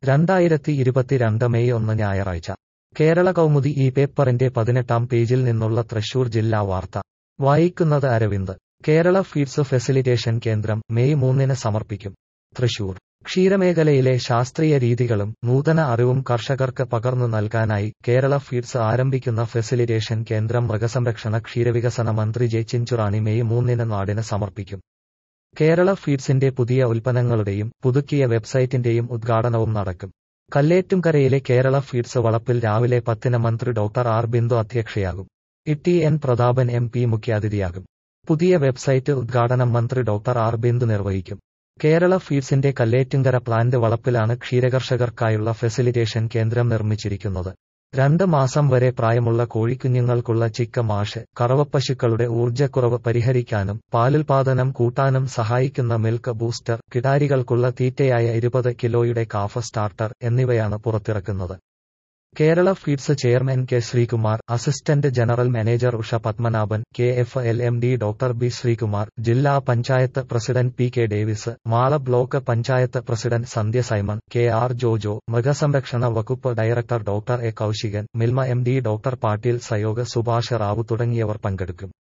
രണ്ടായിരത്തി ഇരുപത്തിരണ്ട് മെയ് ഒന്ന് ഞായറാഴ്ച കേരള കൗമുദി ഈ പേപ്പറിന്റെ പതിനെട്ടാം പേജിൽ നിന്നുള്ള തൃശൂർ ജില്ലാ വാർത്ത വായിക്കുന്നത് അരവിന്ദ് കേരള ഫീഡ്സ് ഫെസിലിറ്റേഷൻ കേന്ദ്രം മെയ് മൂന്നിന് സമർപ്പിക്കും തൃശൂർ ക്ഷീരമേഖലയിലെ ശാസ്ത്രീയ രീതികളും നൂതന അറിവും കർഷകർക്ക് പകർന്നു നൽകാനായി കേരള ഫീഡ്സ് ആരംഭിക്കുന്ന ഫെസിലിറ്റേഷൻ കേന്ദ്രം മൃഗസംരക്ഷണ ക്ഷീരവികസന മന്ത്രി ജെ ചിഞ്ചുറാണി മെയ് മൂന്നിന് നാടിന് സമർപ്പിക്കും കേരള ഫീഡ്സിന്റെ പുതിയ ഉൽപ്പന്നങ്ങളുടെയും പുതുക്കിയ വെബ്സൈറ്റിന്റെയും ഉദ്ഘാടനവും നടക്കും കല്ലേറ്റുംകരയിലെ കേരള ഫീഡ്സ് വളപ്പിൽ രാവിലെ പത്തിന് മന്ത്രി ഡോക്ടർ ആർ ബിന്ദു അധ്യക്ഷയാകും E N Prathapan M P മുഖ്യാതിഥിയാകും പുതിയ വെബ്സൈറ്റ് ഉദ്ഘാടനം മന്ത്രി ഡോക്ടർ ആർ ബിന്ദു നിർവഹിക്കും കേരള ഫീഡ്സിന്റെ കല്ലേറ്റുംകര പ്ലാന്റ് വളപ്പിലാണ് ക്ഷീരകർഷകർക്കായുള്ള ഫെസിലിറ്റേഷൻ കേന്ദ്രം നിർമ്മിച്ചിരിക്കുന്നത് രണ്ട് മാസം വരെ പ്രായമുള്ള കോഴിക്കുഞ്ഞുങ്ങൾക്കുള്ള ചിക്ക മാഷ് കറവപ്പശുക്കളുടെ ഊർജ്ജക്കുറവ് പരിഹരിക്കാനും പാലുൽപാദനം കൂട്ടാനും സഹായിക്കുന്ന മിൽക്ക് ബൂസ്റ്റർ കിടാരികൾക്കുള്ള തീറ്റയായ ഇരുപത് കിലോയുടെ കാഫ് സ്റ്റാർട്ടർ എന്നിവയാണ് പുറത്തിറക്കുന്നത് Kerala Feeds chairman K Sreekumar assistant general manager Usha Padmanabhan K F L M D doctor B Sreekumar ജില്ലാ panchayat president P K Davis Mala block panchayat president Sandhya Simon K R Jojo മൃഗസംരക്ഷണ വകുപ്പ് director doctor A Kaushikan Milma M D doctor Patil Sayog Subhash Rao തുടങ്ങിയവർ പങ്കെടുക്കും